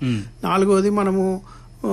మ్మ్. నాలుగోది మనము ఆ,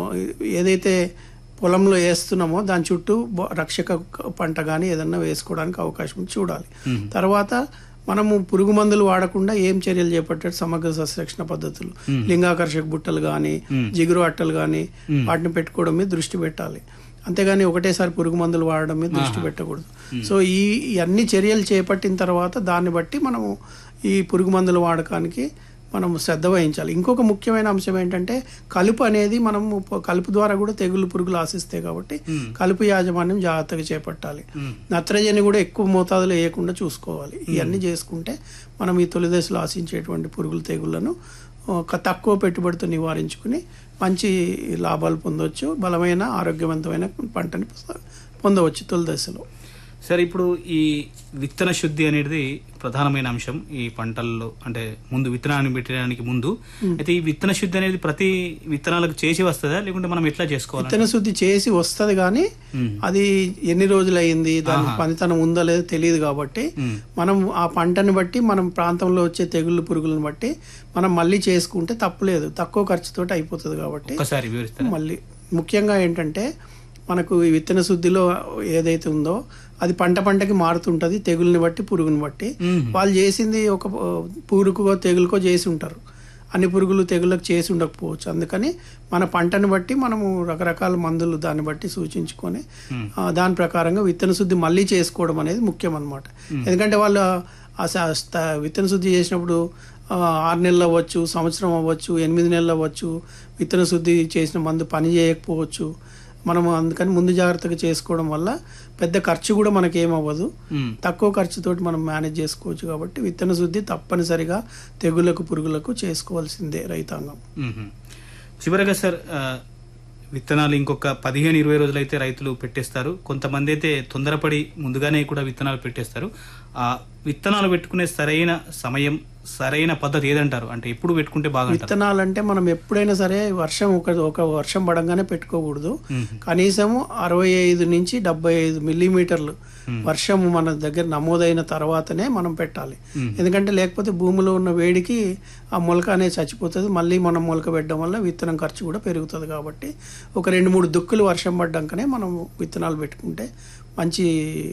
ఏదైతే పొలంలో వేస్తున్నామో దాని చుట్టూ బ- రక్షక పంట కానీ ఏదన్నా వేసుకోవడానికి అవకాశం ఉంది చూడాలి తర్వాత మనము పురుగు మందులు వాడకుండా ఏం చర్యలు చేపట్టారు సమగ్ర సస్యరక్షణ పద్ధతులు లింగాకర్షక బుట్టలు కానీ జిగురు అట్టలు కానీ వాటిని పెట్టుకోవడం మీద దృష్టి పెట్టాలి అంతేగాని ఒకటేసారి పురుగు మందులు వాడడం మీద దృష్టి పెట్టకూడదు సో ఈ ఈ అన్ని చర్యలు చేపట్టిన తర్వాత దాన్ని బట్టి మనము ఈ పురుగు మందుల వాడకానికి మనం శ్రద్ధ వహించాలి ఇంకొక ముఖ్యమైన అంశం ఏంటంటే కలుపు అనేది మనము ప- కలుపు ద్వారా కూడా తెగులు పురుగులు ఆశిస్తాయి కాబట్టి కలుపు యాజమాన్యం జాగ్రత్తగా చేపట్టాలి నత్రజని కూడా ఎక్కువ మోతాదులో వేయకుండా చూసుకోవాలి ఇవన్నీ చేసుకుంటే మనం ఈ తొలి దశలో ఆశించేటువంటి పురుగుల తెగుళ్లను ఒక తక్కువ పెట్టుబడితో నివారించుకుని మంచి లాభాలు పొందవచ్చు బలమైన ఆరోగ్యవంతమైన పంటని పొందవచ్చు తొలి దశలో సార్ ఇప్పుడు ఈ విత్తన శుద్ధి అనేది ప్రధానమైన అంశం ఈ పంటల్లో అంటే ముందు విత్తనాన్ని పెట్టడానికి ముందు అయితే ఈ విత్తన శుద్ధి అనేది ప్రతి విత్తనాలకు చేసి వస్తుందా లేకుంటే మనం ఎట్లా చేసుకోవాలి విత్తన శుద్ధి చేసి వస్తది కానీ అది ఎన్ని రోజులు అయింది దాని పనితనం ఉందో లేదో తెలియదు కాబట్టి మనం ఆ పంటని బట్టి మనం ప్రాంతంలో వచ్చే తెగుళ్ళు పురుగులను బట్టి మనం మళ్ళీ చేసుకుంటే తప్పులేదు తక్కువ ఖర్చుతోటి అయిపోతుంది కాబట్టి ఒక్కసారి వివరిస్తారా మళ్ళీ ముఖ్యంగా ఏంటంటే మనకు ఈ విత్తన శుద్ధిలో ఏదైతే ఉందో అది పంట పంటకి మారుతుంటది తెగుల్ని బట్టి పురుగుని బట్టి వాళ్ళు చేసింది ఒక ఆ, పురుగుకో తెగులుకో చేసి ఉంటారు అన్ని పురుగులు తెగులకు చేసి ఉండకపోవచ్చు అందుకని మన పంటని బట్టి మనము రకరకాల మందులు దాన్ని బట్టి సూచించుకొని ఆ, దాని ప్రకారంగా విత్తన శుద్ధి మళ్ళీ చేసుకోవడం అనేది ముఖ్యం అన్నమాట ఎందుకంటే వాళ్ళు ఆ స- స్థ- విత్తన శుద్ధి చేసినప్పుడు ఆ, ఆరు నెలలు అవ్వచ్చు సంవత్సరం అవ్వచ్చు ఎనిమిది నెలలు అవ్వచ్చు విత్తన శుద్ధి చేసిన మందు పని చేయకపోవచ్చు మనం అందుకని ముందు జాగ్రత్తగా చేసుకోవడం వల్ల పెద్ద ఖర్చు కూడా మనకి ఏమవ్వదు మ్మ్. తక్కువ ఖర్చుతోటి మనం మేనేజ్ చేసుకోవచ్చు కాబట్టి విత్తన శుద్ధి తప్పనిసరిగా తెగులకు పురుగులకు చేసుకోవాల్సిందే రైతాంగం మ్మ్. చివరగా సార్ ఆ, విత్తనాలు ఇంకొక పదిహేను ఇరవై రోజులైతే రైతులు పెట్టేస్తారు కొంతమంది అయితే తొందరపడి ముందుగానే కూడా విత్తనాలు పెట్టేస్తారు ఆ విత్తనాలు పెట్టుకునే సరైన సమయం సరైన పద్ధతి ఏదంటారు అంటే ఎప్పుడు పెట్టుకుంటే బాగుంటుంది విత్తనాలు అంటే మనం ఎప్పుడైనా సరే వర్షం ఒక ఒక వర్షం పడంగానే పెట్టుకోకూడదు కనీసము అరవై ఐదు నుంచి డెబ్బై ఐదు మిల్లీమీటర్లు వర్షం మన దగ్గర నమోదైన తర్వాతనే మనం పెట్టాలి ఎందుకంటే లేకపోతే భూమిలో ఉన్న వేడికి ఆ మొలక అనేది చచ్చిపోతుంది మళ్ళీ మనం మొలక పెట్టడం వల్ల విత్తనం ఖర్చు కూడా పెరుగుతుంది కాబట్టి ఒక రెండు మూడు దుక్కులు వర్షం పడ్డాకనే మనం విత్తనాలు పెట్టుకుంటే మంచి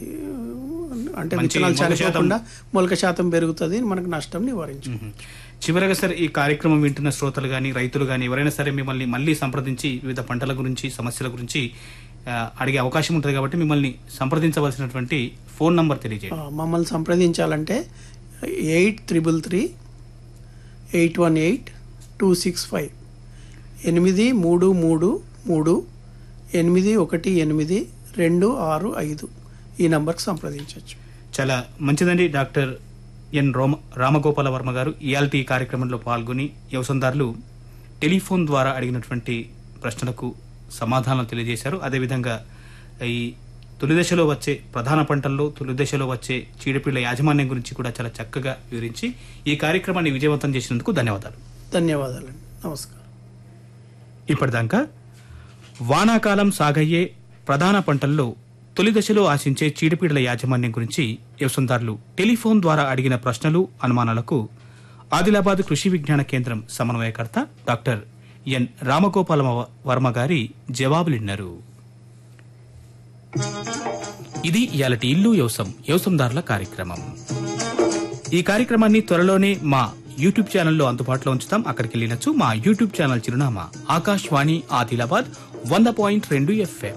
అంటే మంచి విత్తనాలు మొలక శాతం- చనిపోకుండా మొలక శాతం పెరుగుతుంది మనకు నష్టం నివారించు మ్మ్. చివరగా సార్ ఈ కార్యక్రమం వింటున్న శ్రోతలు కానీ రైతులు కానీ ఎవరైనా సరే మిమ్మల్ని మళ్ళీ సంప్రదించి వివిధ పంటల గురించి సమస్యల గురించి ఆ, అడిగే అవకాశం ఉంటుంది కాబట్టి మిమ్మల్ని సంప్రదించవలసినటువంటి ఫోన్ నంబర్ తెలియజేయండి ఆ, మమ్మల్ని సంప్రదించాలంటే eight triple three eight one eight two six five ఎనిమిది మూడు మూడు మూడు ఎనిమిది ఒకటి ఎనిమిది రెండు ఆరు ఐదు ఈ నంబర్కి సంప్రదించవచ్చు చాలా మంచిదండి డాక్టర్ ఎన్ రోమ రామగోపాల వర్మ గారు ఇయాల్టీ కార్యక్రమంలో పాల్గొని వ్యవసాయదారులు టెలిఫోన్ ద్వారా అడిగినటువంటి ప్రశ్నలకు సమాధానాలు తెలియజేశారు అదేవిధంగా ఈ తొలి దశలో వచ్చే ప్రధాన పంటల్లో తొలి దశలో వచ్చే చీడపీడల యాజమాన్యం గురించి కూడా చాలా చక్కగా వివరించి ఈ కార్యక్రమాన్ని విజయవంతం చేసినందుకు ధన్యవాదాలు ధన్యవాదాలండి నమస్కారం ఇప్పటిదాకా వానాకాలం సాగయ్యే ప్రధాన పంటల్లో తొలి దశలో ఆశించే చీడపీడల యాజమాన్యం గురించి వ్యవసాయదారులు టెలిఫోన్ ద్వారా అడిగిన ప్రశ్నలు అనుమానాలకు ఆదిలాబాద్ కృషి విజ్ఞాన కేంద్రం సమన్వయకర్త డాక్టర్ ఎన్ రామగోపాల వర్మ గారి జవాబులిన్నారు ఇది ఇయాలటి ఇల్లు వ్యవసం వ్యవసందారుల కార్యక్రమం ఈ కార్యక్రమాన్ని త్వరలోనే మా యూట్యూబ్ ఛానల్లో అందుబాటులో ఉంచుతాం అక్కడికి వెళ్ళినచ్చు మా యూట్యూబ్ ఛానల్ చిరునామా ఆకాశవాణి ఆదిలాబాద్ వంద పాయింట్ రెండు ఎఫ్ఎం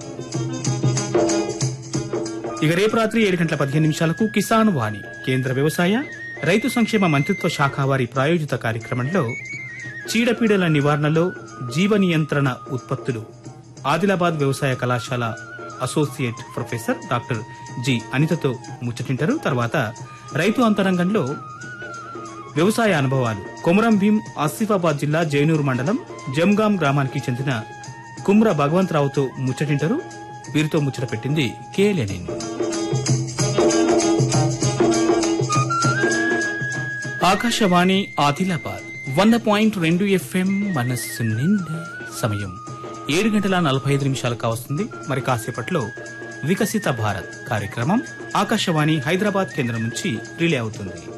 ఇక రేపు రాత్రి ఏడు గంటల పదిహేను నిమిషాలకు కిసాన్ వాణి కేంద్ర వ్యవసాయ రైతు సంక్షేమ మంత్రిత్వ శాఖ వారి ప్రాయోజిత కార్యక్రమంలో చీడపీడల నివారణలో జీవ నియంత్రణ ఉత్పత్తులు ఆదిలాబాద్ వ్యవసాయ కళాశాల అసోసియేట్ ప్రొఫెసర్ డాక్టర్ జి అనితతో ముచ్చటింటారు తర్వాత రైతు అంతరంగంలో వ్యవసాయ అనుభవాలు కొమరం భీం ఆసిఫాబాద్ జిల్లా జైనూరు మండలం జంగాం గ్రామానికి చెందిన కుమ్ర భగవంతరావుతో ముచ్చటింటారు వీరితో ముచ్చట పెట్టింది కే లెనిన్ ఆకాశవాణి ఆదిలాబాద్ వంద పాయింట్ రెండు ఎఫ్ఎం మనస్సు నిండా సమయం ఏడు గంటల నలభై ఐదు నిమిషాలు కావస్తుంది మరి కాసేపట్లో వికసిత భారత్ కార్యక్రమం ఆకాశవాణి హైదరాబాద్ కేంద్రం నుంచి రిలే అవుతుంది